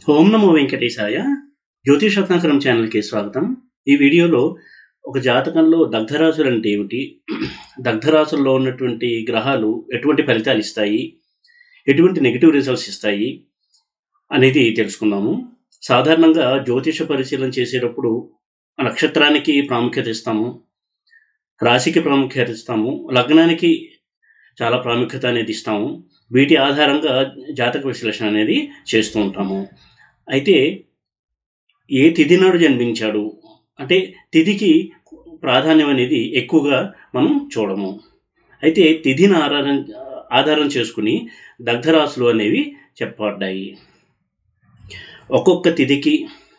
ఓం నమో వెంకటేశాయ జ్యోతిష్ రత్నాకరం ఛానల్కి స్వాగతం ఈ వీడియోలో ఒక జాతకంలో దగ్ధరాశులు అంటే ఏమిటి దగ్ధరాశుల్లో ఉన్నటువంటి గ్రహాలు ఎటువంటి ఫలితాలు ఇస్తాయి ఎటువంటి నెగిటివ్ రిజల్ట్స్ ఇస్తాయి అనేది తెలుసుకుందాము సాధారణంగా జ్యోతిష పరిశీలన చేసేటప్పుడు నక్షత్రానికి ప్రాముఖ్యత ఇస్తాము రాశికి ప్రాముఖ్యత ఇస్తాము లగ్నానికి చాలా ప్రాముఖ్యత అనేది ఇస్తాము వీటి ఆధారంగా జాతక విశ్లేషణ అనేది చేస్తూ ఉంటాము అయితే ఏ తిథి నాడు జన్మించాడు అంటే తిథికి ప్రాధాన్యం అనేది ఎక్కువగా మనం చూడము అయితే తిథిని ఆధారం ఆధారం చేసుకుని దగ్ధరాశులు అనేవి చెప్పబడ్డాయి ఒక్కొక్క తిథికి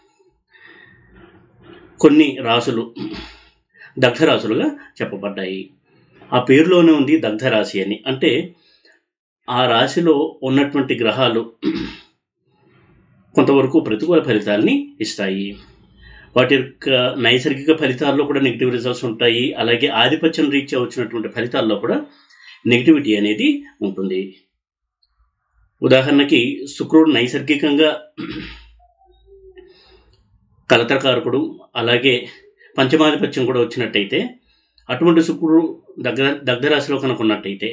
కొన్ని రాసులు దగ్ధరాశులుగా చెప్పబడ్డాయి ఆ పేరులోనే ఉంది దగ్ధరాశి అని అంటే ఆ రాశిలో ఉన్నటువంటి గ్రహాలు కొంతవరకు ప్రతికూల ఫలితాలని ఇస్తాయి వాటి యొక్క నైసర్గిక ఫలితాల్లో కూడా నెగిటివ్ రిజల్ట్స్ ఉంటాయి అలాగే ఆధిపత్యం రీత్యా వచ్చినటువంటి ఫలితాల్లో కూడా నెగిటివిటీ అనేది ఉంటుంది ఉదాహరణకి శుక్రుడు నైసర్గికంగా కలతరకారకుడు అలాగే పంచమాధిపత్యం కూడా వచ్చినట్టయితే అటువంటి శుక్రుడు దగ్గర దగ్గరాశిలో కనుక ఉన్నట్టయితే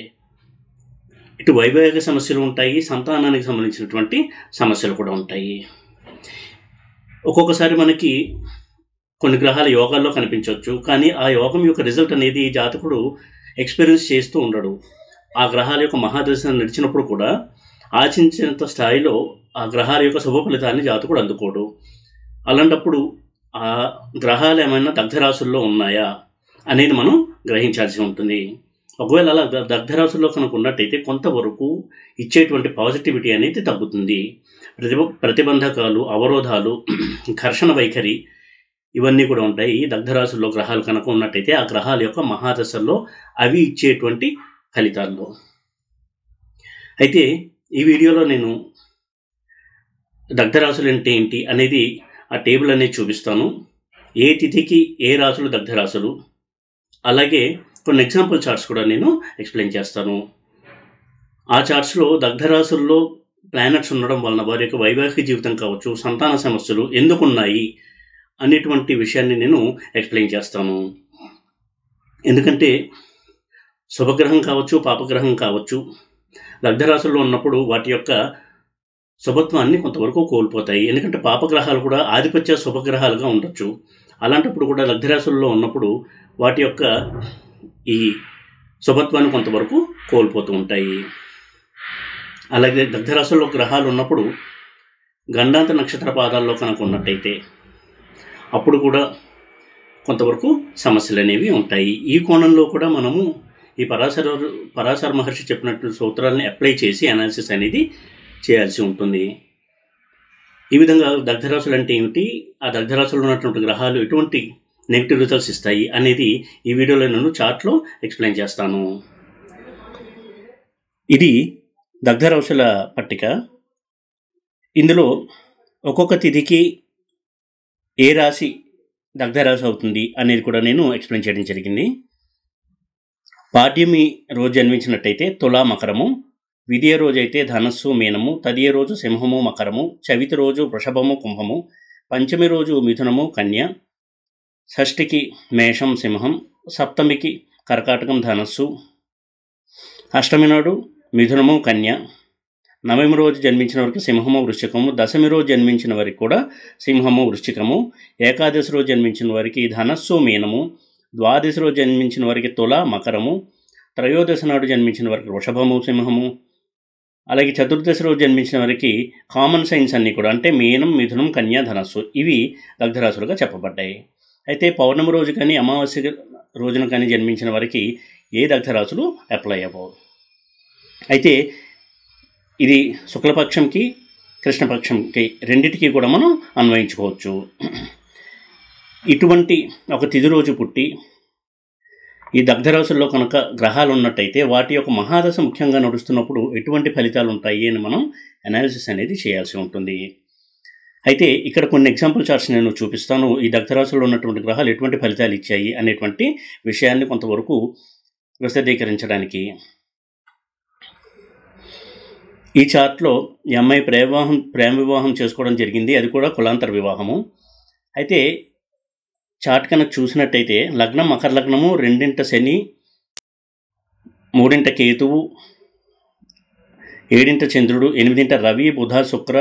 ఇటు వైవాహిక సమస్యలు ఉంటాయి సంతానానికి సంబంధించినటువంటి సమస్యలు కూడా ఉంటాయి ఒక్కొక్కసారి మనకి కొన్ని గ్రహాల యోగాల్లో కనిపించవచ్చు కానీ ఆ యోగం యొక్క రిజల్ట్ అనేది జాతకుడు ఎక్స్పీరియన్స్ చేస్తూ ఉండడు ఆ గ్రహాల యొక్క మహాదశ నడిచినప్పుడు కూడా ఆశించినంత స్థాయిలో ఆ గ్రహాల యొక్క శుభ ఫలితాన్ని జాతకుడు అందుకోడు అలాంటప్పుడు ఆ గ్రహాలు ఏమైనా దగ్ధరాశుల్లో ఉన్నాయా అనేది మనం గ్రహించాల్సి ఉంటుంది ఒకవేళ అలా ద- దగ్ధరాశుల్లో కనుక ఉన్నట్టయితే కొంతవరకు ఇచ్చేటువంటి పాజిటివిటీ అనేది తగ్గుతుంది ప్రతిబ ప్రతిబంధకాలు అవరోధాలు ఘర్షణ వైఖరి ఇవన్నీ కూడా ఉంటాయి ఈ దగ్ధరాశుల్లో గ్రహాలు కనుక ఉన్నట్టయితే ఆ గ్రహాల యొక్క మహాదశల్లో అవి ఇచ్చేటువంటి ఫలితాల్లో అయితే ఈ వీడియోలో నేను దగ్ధరాశులు అంటే ఏంటి అనేది ఆ టేబుల్ అనేది చూపిస్తాను ఏ తిథికి ఏ రాశులు దగ్ధరాశులు అలాగే కొన్ని ఎగ్జాంపుల్ చార్ట్స్ కూడా నేను ఎక్స్ప్లెయిన్ చేస్తాను ఆ చార్ట్స్లో దగ్ధరాశుల్లో ప్లానెట్స్ ఉండడం వలన వారి యొక్క వైవాహిక జీవితం కావచ్చు సంతాన సమస్యలు ఎందుకున్నాయి అనేటువంటి విషయాన్ని నేను ఎక్స్ప్లెయిన్ చేస్తాను ఎందుకంటే శుభగ్రహం కావచ్చు పాపగ్రహం కావచ్చు దగ్ధరాశుల్లో ఉన్నప్పుడు వాటి యొక్క శుభత్వాన్ని కొంతవరకు కోల్పోతాయి ఎందుకంటే పాపగ్రహాలు కూడా ఆధిపత్య శుభగ్రహాలుగా ఉండొచ్చు అలాంటప్పుడు కూడా లగ్ధరాశుల్లో ఉన్నప్పుడు వాటి యొక్క ఈ శుభత్వాన్ని కొంతవరకు కోల్పోతూ ఉంటాయి అలాగే దగ్ధరాశుల్లో గ్రహాలు ఉన్నప్పుడు గండాంత నక్షత్ర పాదాల్లో కనుక ఉన్నట్టయితే అప్పుడు కూడా కొంతవరకు సమస్యలు అనేవి ఉంటాయి ఈ కోణంలో కూడా మనము ఈ పరాశర పరాశర మహర్షి చెప్పినట్టు సూత్రాలని అప్లై చేసి అనాలిసిస్ అనేది చేయాల్సి ఉంటుంది ఈ విధంగా దగ్ధరాశులు అంటే ఏమిటి ఆ దగ్ధరాశులు ఉన్నటువంటి గ్రహాలు ఎటువంటి నెగిటివ్ రిజల్ట్స్ ఇస్తాయి అనేది ఈ వీడియోలో నేను చార్ట్లో ఎక్స్ప్లెయిన్ చేస్తాను ఇది దగ్ధరాశుల పట్టిక ఇందులో ఒక్కొక్క తిథికి ఏ రాశి దగ్ధరాశి అవుతుంది అనేది కూడా నేను ఎక్స్ప్లెయిన్ చేయడం జరిగింది పాడ్యమి రోజు జన్మించినట్టయితే తులా మకరము విధియ రోజు అయితే ధనస్సు మీనము తదియ రోజు సింహము మకరము చవితి రోజు వృషభము కుంభము పంచమి రోజు మిథునము కన్య షష్ఠికి మేషం సింహం సప్తమికి కర్కాటకం ధనస్సు అష్టమి నాడు మిథునము కన్య నవమి రోజు జన్మించిన వారికి సింహము వృశ్చికము దశమి రోజు జన్మించిన వారికి కూడా సింహము వృశ్చికము ఏకాదశి రోజు జన్మించిన వారికి ధనస్సు మీనము ద్వాదశి రోజు జన్మించిన వారికి తుల మకరము త్రయోదశి నాడు జన్మించిన వారికి వృషభము సింహము అలాగే చతుర్దశి రోజు జన్మించిన వారికి కామన్ సైన్స్ అన్నీ కూడా అంటే మీనం మిథునం కన్యా ధనస్సు ఇవి దగ్ధరాశులుగా చెప్పబడ్డాయి అయితే పౌర్ణమి రోజు కానీ అమావాస్య రోజున కానీ జన్మించిన వారికి ఏ దగ్ధరాశులు అప్లై అవ్వవు అయితే ఇది శుక్లపక్షంకి కృష్ణపక్షంకి రెండిటికి కూడా మనం అన్వయించుకోవచ్చు ఇటువంటి ఒక తిథి రోజు పుట్టి ఈ దగ్ధరాశుల్లో కనుక గ్రహాలు ఉన్నట్టయితే వాటి యొక్క మహాదశ ముఖ్యంగా నడుస్తున్నప్పుడు ఎటువంటి ఫలితాలు ఉంటాయి అని మనం అనాలిసిస్ అనేది చేయాల్సి ఉంటుంది అయితే ఇక్కడ కొన్ని ఎగ్జాంపుల్ చార్ట్స్ నేను చూపిస్తాను ఈ దగ్ధరాశుల్లో ఉన్నటువంటి గ్రహాలు ఎటువంటి ఫలితాలు ఇచ్చాయి అనేటువంటి విషయాన్ని కొంతవరకు విశదీకరించడానికి ఈ చార్ట్లో ఈ అమ్మాయి ప్రేమ వివాహం ప్రేమ వివాహం చేసుకోవడం జరిగింది అది కూడా కులాంతర వివాహము అయితే చార్ట్ కనుక చూసినట్టయితే లగ్నం మకర లగ్నము రెండింట శని మూడింట కేతువు ఏడింట చంద్రుడు ఎనిమిదింట రవి బుధ శుక్ర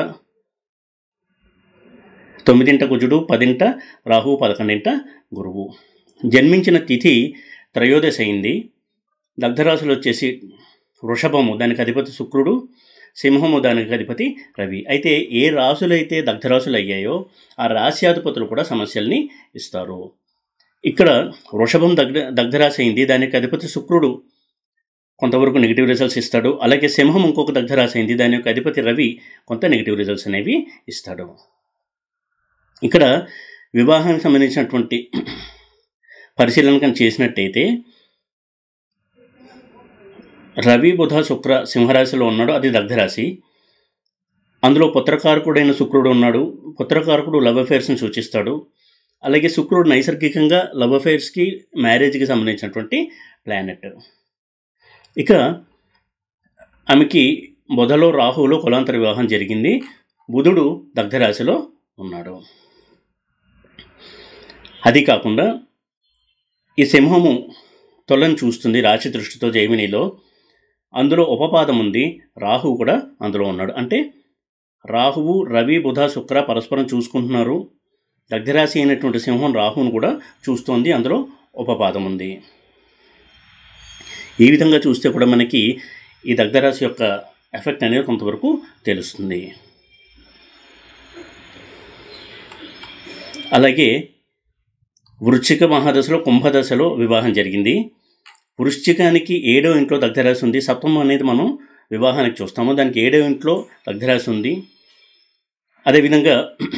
తొమ్మిదింట కుజుడు పదింట రాహు పదకొండింట గురువు జన్మించిన తిథి త్రయోదశి అయింది దగ్ధరాశులు వచ్చేసి వృషభము దానికి అధిపతి శుక్రుడు సింహము దానికి అధిపతి రవి అయితే ఏ రాసులైతే దగ్ధరాశులు అయ్యాయో ఆ రాశ్యాధిపతులు కూడా సమస్యల్ని ఇస్తారు ఇక్కడ వృషభం దగ్ధ దగ్ధరాశి అయింది దానికి అధిపతి శుక్రుడు కొంతవరకు నెగిటివ్ రిజల్ట్స్ ఇస్తాడు అలాగే సింహం ఇంకొక దగ్ధరాశి అయింది దాని యొక్క అధిపతి రవి కొంత నెగిటివ్ రిజల్ట్స్ అనేవి ఇస్తాడు ఇక్కడ వివాహానికి సంబంధించినటువంటి పరిశీలన కనుక చేసినట్టయితే రవి బుధ శుక్ర సింహరాశిలో ఉన్నాడు అది దగ్ధరాశి అందులో పుత్రకారకుడైన శుక్రుడు ఉన్నాడు పుత్రకారకుడు లవ్ అఫైర్స్ని సూచిస్తాడు అలాగే శుక్రుడు నైసర్గికంగా లవ్ అఫైర్స్కి మ్యారేజ్కి సంబంధించినటువంటి ప్లానెట్ ఇక ఆమెకి బుధలో రాహువులో కులాంతర వివాహం జరిగింది బుధుడు దగ్ధరాశిలో ఉన్నాడు అది కాకుండా ఈ సింహము తొలను చూస్తుంది రాశి దృష్టితో జైమినిలో అందులో ఉపపాదం ఉంది రాహువు కూడా అందులో ఉన్నాడు అంటే రాహువు రవి బుధ శుక్ర పరస్పరం చూసుకుంటున్నారు దగ్గరాశి అయినటువంటి సింహం రాహువును కూడా చూస్తోంది అందులో ఉపపాదం ఉంది ఈ విధంగా చూస్తే కూడా మనకి ఈ దగ్ధరాశి యొక్క ఎఫెక్ట్ అనేది కొంతవరకు తెలుస్తుంది అలాగే వృశ్చిక మహాదశలో కుంభదశలో వివాహం జరిగింది వృశ్చికానికి ఏడో ఇంట్లో దగ్ధరాశి ఉంది సప్తమం అనేది మనం వివాహానికి చూస్తాము దానికి ఏడో ఇంట్లో దగ్ధరాశి ఉంది అదేవిధంగా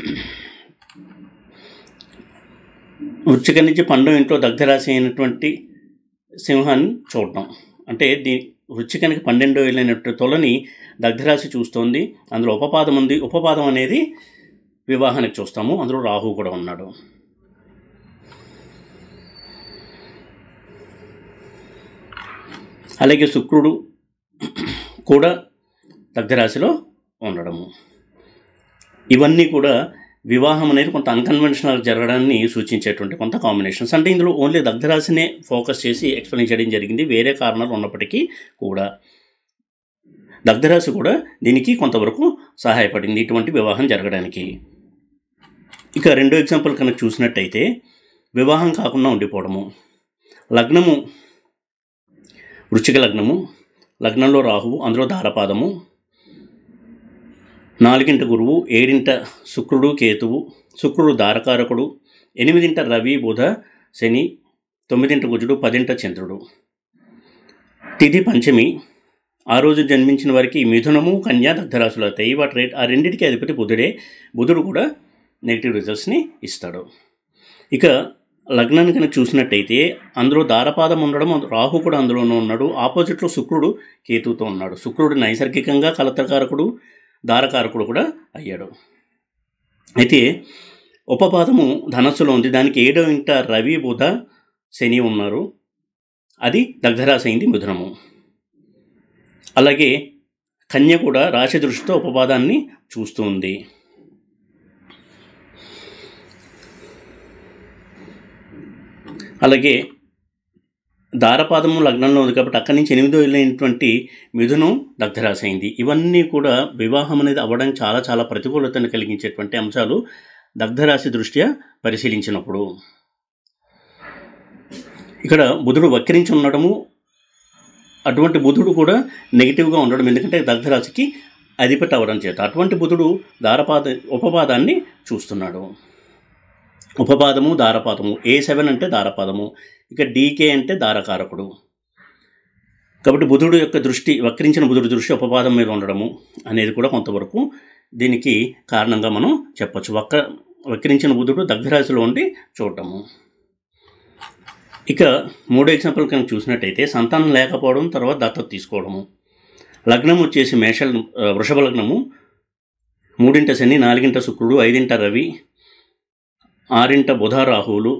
వృశ్చిక నుంచి పండో ఇంట్లో దగ్ధరాశి అయినటువంటి సింహాన్ని చూడటం అంటే దీ వృశ్చికానికి పన్నెండో వెళ్ళినటువంటి తొలని దగ్ధరాశి చూస్తోంది అందులో ఉపపాదం ఉంది ఉపపాదం అనేది వివాహానికి చూస్తాము అందులో రాహు కూడా ఉన్నాడు అలాగే శుక్రుడు కూడా దగ్ధరాశిలో ఉండడము ఇవన్నీ కూడా వివాహం అనేది కొంత అన్కన్వెన్షనల్ జరగడాన్ని సూచించేటువంటి కొంత కాంబినేషన్స్ అంటే ఇందులో ఓన్లీ దగ్ధరాశినే ఫోకస్ చేసి ఎక్స్ప్లెయిన్ చేయడం జరిగింది వేరే కారణాలు ఉన్నప్పటికీ కూడా దగ్ధరాశి కూడా దీనికి కొంతవరకు సహాయపడింది ఇటువంటి వివాహం జరగడానికి ఇక రెండో ఎగ్జాంపుల్ కనుక చూసినట్టయితే వివాహం కాకుండా ఉండిపోవడము లగ్నము వృచ్చిక లగ్నము లగ్నంలో రాహువు అందులో ధారపాదము నాలుగింట గురువు ఏడింట శుక్రుడు కేతువు శుక్రుడు దారకారకుడు ఎనిమిదింట రవి బుధ శని తొమ్మిదింట కుజుడు పదింట చంద్రుడు తిథి పంచమి ఆ రోజు జన్మించిన వారికి మిథునము కన్యా దగ్ధరాశులు అవుతాయి వాటి రేట్ ఆ రెండింటికి అధిపతి బుధుడే బుధుడు కూడా నెగిటివ్ రిజల్ట్స్ని ఇస్తాడు ఇక లగ్నాన్ని కనుక చూసినట్టయితే అందులో దారపాదం ఉండడం రాహు కూడా అందులోనే ఉన్నాడు ఆపోజిట్లో శుక్రుడు కేతువుతో ఉన్నాడు శుక్రుడు నైసర్గికంగా కలతకారకుడు దారకారకుడు కూడా అయ్యాడు అయితే ఉపపాదము ధనస్సులో ఉంది దానికి ఏడో ఇంట రవి బుధ శని ఉన్నారు అది దగ్ధరాశి అయింది మిథునము అలాగే కన్య కూడా రాశి దృష్టితో ఉపపాదాన్ని చూస్తూ ఉంది అలాగే దారపాదము లగ్నంలో ఉంది కాబట్టి అక్కడి నుంచి ఎనిమిదో వెళ్ళినటువంటి మిథునం దగ్ధరాశి అయింది ఇవన్నీ కూడా వివాహం అనేది అవ్వడానికి చాలా చాలా ప్రతికూలతను కలిగించేటువంటి అంశాలు దగ్ధరాశి దృష్ట్యా పరిశీలించినప్పుడు ఇక్కడ బుధుడు వక్రించి ఉండడము అటువంటి బుధుడు కూడా నెగిటివ్గా ఉండడం ఎందుకంటే దగ్ధరాశికి అధిపతి అవ్వడం చేత అటువంటి బుధుడు దారపాద ఉపపాదాన్ని చూస్తున్నాడు ఉపపాదము దారపాదము ఏ సెవెన్ అంటే దారపాదము ఇక డీకే అంటే దారకారకుడు కాబట్టి బుధుడు యొక్క దృష్టి వక్రించిన బుధుడి దృష్టి ఉపపాదం మీద ఉండడము అనేది కూడా కొంతవరకు దీనికి కారణంగా మనం చెప్పచ్చు వక్ర వక్రించిన బుధుడు దగ్ధరాశిలో ఉండి చూడటము ఇక మూడో ఎగ్జాంపుల్ కనుక చూసినట్టయితే సంతానం లేకపోవడం తర్వాత దత్తత తీసుకోవడము లగ్నం వచ్చేసి మేష వృషభ లగ్నము మూడింట శని నాలుగింట శుక్రుడు ఐదింట రవి ఆరింట బుధ రాహువులు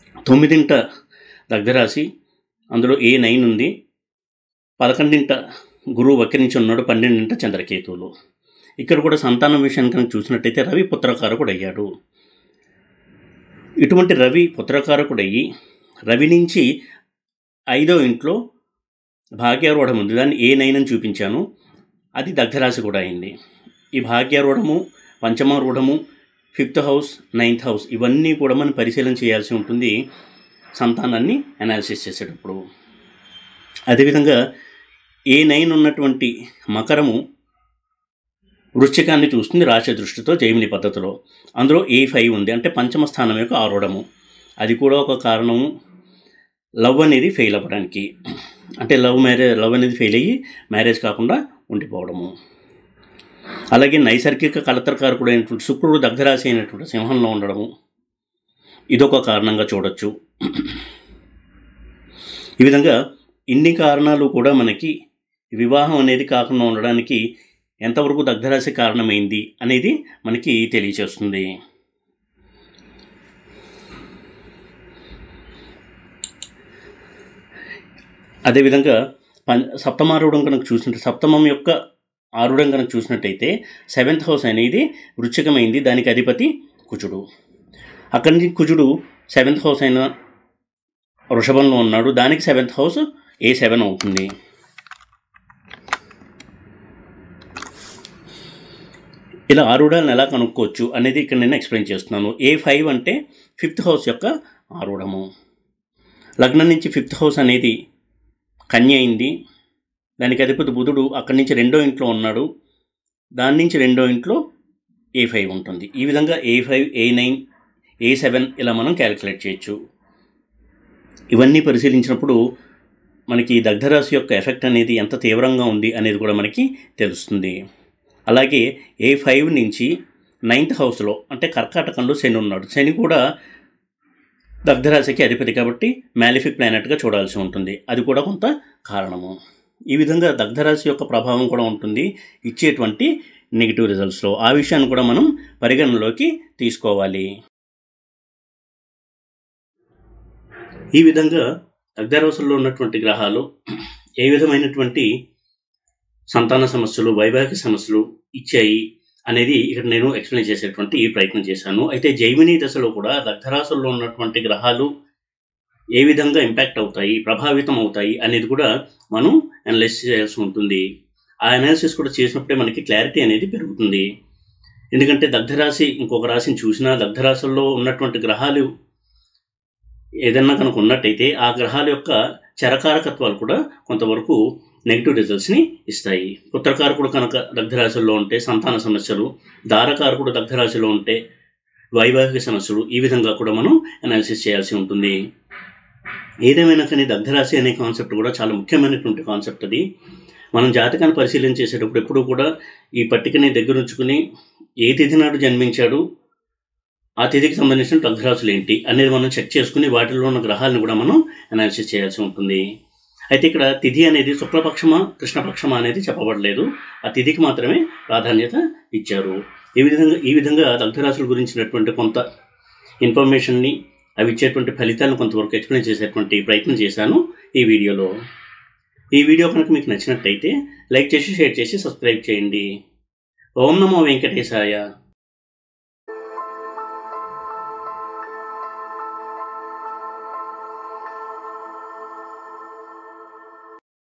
తొమ్మిదింట దగ్గరాశి అందులో ఏ నైన్ ఉంది పదకొండింట గురువు వక్రించి ఉన్నాడు పన్నెండింట చంద్రకేతువులు ఇక్కడ కూడా సంతానం విషయాన్ని కనుక చూసినట్టయితే రవి పుత్రకారకుడు అయ్యాడు ఇటువంటి రవి పుత్రకారకుడు అయ్యి రవి నుంచి ఐదో ఇంట్లో భాగ్యారూఢం ఉంది దాన్ని ఏ నైన్ అని చూపించాను అది దగ్ధరాశి కూడా అయింది ఈ భాగ్యారూఢము పంచమారూఢము ఫిఫ్త్ హౌస్ నైన్త్ హౌస్ ఇవన్నీ కూడా మనం పరిశీలన చేయాల్సి ఉంటుంది సంతానాన్ని అనాలిసిస్ చేసేటప్పుడు అదేవిధంగా ఏ నైన్ ఉన్నటువంటి మకరము వృశ్చికాన్ని చూస్తుంది రాశి దృష్టితో జైమిని పద్ధతిలో అందులో ఏ ఫైవ్ ఉంది అంటే పంచమ స్థానం యొక్క ఆరుడము అది కూడా ఒక కారణము లవ్ అనేది ఫెయిల్ అవ్వడానికి అంటే లవ్ మ్యారేజ్ లవ్ అనేది ఫెయిల్ అయ్యి మ్యారేజ్ కాకుండా ఉండిపోవడము అలాగే నైసర్గిక కలతరకారకుడు అయినటువంటి శుక్రుడు దగ్ధరాశి అయినటువంటి సింహంలో ఉండడము ఇదొక కారణంగా చూడొచ్చు ఈ విధంగా ఇన్ని కారణాలు కూడా మనకి వివాహం అనేది కాకుండా ఉండడానికి ఎంతవరకు దగ్ధరాశి కారణమైంది అనేది మనకి తెలియచేస్తుంది అదేవిధంగా పం సప్తమారూఢం కనుక చూసినట్టు సప్తమం యొక్క ఆరుఢం కనుక చూసినట్టయితే సెవెంత్ హౌస్ అనేది వృచ్చికమైంది దానికి అధిపతి కుజుడు అక్కడి నుంచి కుజుడు సెవెంత్ హౌస్ అయిన వృషభంలో ఉన్నాడు దానికి సెవెంత్ హౌస్ ఏ సెవెన్ అవుతుంది ఇలా ఆరుడాలను ఎలా కనుక్కోవచ్చు అనేది ఇక్కడ నేను ఎక్స్ప్లెయిన్ చేస్తున్నాను ఏ ఫైవ్ అంటే ఫిఫ్త్ హౌస్ యొక్క ఆరుడము లగ్నం నుంచి ఫిఫ్త్ హౌస్ అనేది కన్య అయింది దానికి అధిపతి బుధుడు అక్కడి నుంచి రెండో ఇంట్లో ఉన్నాడు దాని నుంచి రెండో ఇంట్లో ఏ ఫైవ్ ఉంటుంది ఈ విధంగా A five A nine A seven ఇలా మనం క్యాలిక్యులేట్ చేయొచ్చు ఇవన్నీ పరిశీలించినప్పుడు మనకి ఈ దగ్ధరాశి యొక్క ఎఫెక్ట్ అనేది ఎంత తీవ్రంగా ఉంది అనేది కూడా మనకి తెలుస్తుంది అలాగే ఏ ఫైవ్ నుంచి నైన్త్ హౌస్లో అంటే కర్కాటకంలో శని ఉన్నాడు శని కూడా దగ్ధరాశికి అధిపతి కాబట్టి మ్యాలిఫిక్ ప్లానెట్గా చూడాల్సి ఉంటుంది అది కూడా కొంత కారణము ఈ విధంగా దగ్ధరాశి యొక్క ప్రభావం కూడా ఉంటుంది ఇచ్చేటువంటి నెగిటివ్ రిజల్ట్స్లో ఆ విషయాన్ని కూడా మనం పరిగణనలోకి తీసుకోవాలి ఈ విధంగా దగ్ధరాశుల్లో ఉన్నటువంటి గ్రహాలు ఏ విధమైనటువంటి సంతాన సమస్యలు వైవాహిక సమస్యలు ఇచ్చాయి అనేది ఇక్కడ నేను ఎక్స్ప్లెయిన్ చేసేటువంటి ప్రయత్నం చేశాను అయితే జైమిని దశలో కూడా దగ్ధరాశుల్లో ఉన్నటువంటి గ్రహాలు ఏ విధంగా ఇంపాక్ట్ అవుతాయి ప్రభావితం అవుతాయి అనేది కూడా మనం అనలైజ్ చేయాల్సి ఉంటుంది ఆ అనాలిసిస్ కూడా చేసినప్పుడే మనకి క్లారిటీ అనేది పెరుగుతుంది ఎందుకంటే దగ్ధరాశి ఇంకొక రాశిని చూసినా దగ్ధరాశుల్లో ఉన్నటువంటి గ్రహాలు ఏదన్నా కనుక ఉన్నట్టయితే ఆ గ్రహాల యొక్క చరకారకత్వాలు కూడా కొంతవరకు నెగిటివ్ రిజల్ట్స్ని ఇస్తాయి పుత్రకారకుడు కనుక దగ్ధరాశుల్లో ఉంటే సంతాన సమస్యలు దారకారకుడు దగ్ధరాశిలో ఉంటే వైవాహిక సమస్యలు ఈ విధంగా కూడా మనం అనాలిసిస్ చేయాల్సి ఉంటుంది ఏదేమైనా కానీ దగ్ధరాశి అనే కాన్సెప్ట్ కూడా చాలా ముఖ్యమైనటువంటి కాన్సెప్ట్ అది మనం జాతకాన్ని పరిశీలన చేసేటప్పుడు ఎప్పుడూ కూడా ఈ పట్టికని దగ్గర ఉంచుకుని ఏ తిథి నాడు జన్మించాడు ఆ తిథికి సంబంధించిన దగ్ధరాశులు ఏంటి అనేది మనం చెక్ చేసుకుని వాటిలో ఉన్న గ్రహాలను కూడా మనం అనాలిసిస్ చేయాల్సి ఉంటుంది అయితే ఇక్కడ తిథి అనేది శుక్లపక్షమా కృష్ణపక్షమా అనేది చెప్పబడలేదు ఆ తిథికి మాత్రమే ప్రాధాన్యత ఇచ్చారు ఈ విధంగా ఈ విధంగా దగ్ధరాశుల గురించినటువంటి కొంత ఇన్ఫర్మేషన్ని అవి ఇచ్చేటువంటి ఫలితాలను కొంతవరకు ఎక్స్ప్లెయిన్ చేసేటువంటి ప్రయత్నం చేశాను ఈ వీడియోలో ఈ వీడియో కనుక మీకు నచ్చినట్టయితే లైక్ చేసి షేర్ చేసి సబ్స్క్రైబ్ చేయండి ఓం నమో వెంకటేశాయ